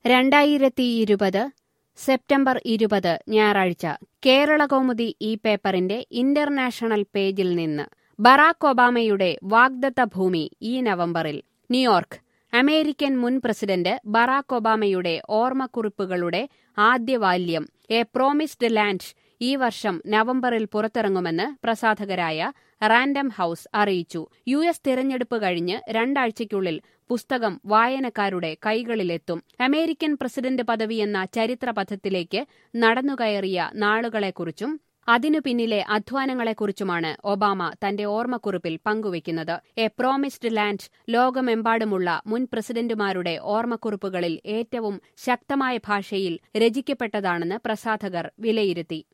രണ്ടായിരത്തി ഇരുപത് സെപ്റ്റംബർ ഇരുപത് ഞായറാഴ്ച കേരളകൗമുദി ഈ പേപ്പറിന്റെ ഇന്റർനാഷണൽ പേജിൽ നിന്ന് ബറാക് ഒബാമയുടെ വാഗ്ദത്ത ഭൂമി ഈ നവംബറിൽ ന്യൂയോർക്ക് അമേരിക്കൻ മുൻ പ്രസിഡന്റ് ബറാക് ഒബാമയുടെ ഓർമ്മക്കുറിപ്പുകളുടെ ആദ്യ വാല്യം എ പ്രോമിസ്ഡ് ലാൻഡ് ഈ വർഷം നവംബറിൽ പുറത്തിറങ്ങുമെന്ന് പ്രസാധകരായ റാൻഡം ഹൌസ് അറിയിച്ചു യു എസ് തിരഞ്ഞെടുപ്പ് കഴിഞ്ഞ് രണ്ടാഴ്ചയ്ക്കുള്ളിൽ പുസ്തകം വായനക്കാരുടെ കൈകളിലെത്തും അമേരിക്കൻ പ്രസിഡന്റ് പദവിയെന്ന ചരിത്രപഥത്തിലേക്ക് നടന്നുകയറിയ നാളുകളെക്കുറിച്ചും അതിനു പിന്നിലെ അധ്വാനങ്ങളെക്കുറിച്ചുമാണ് ഒബാമ തന്റെ ഓർമ്മക്കുറിപ്പിൽ പങ്കുവയ്ക്കുന്നത് എ പ്രോമിസ്ഡ് ലാൻഡ് ലോകമെമ്പാടുമുള്ള മുൻ പ്രസിഡന്റുമാരുടെ ഓർമ്മക്കുറിപ്പുകളിൽ ഏറ്റവും ശക്തമായ ഭാഷയിൽ രചിക്കപ്പെട്ടതാണെന്ന് പ്രസാധകർ വിലയിരുത്തി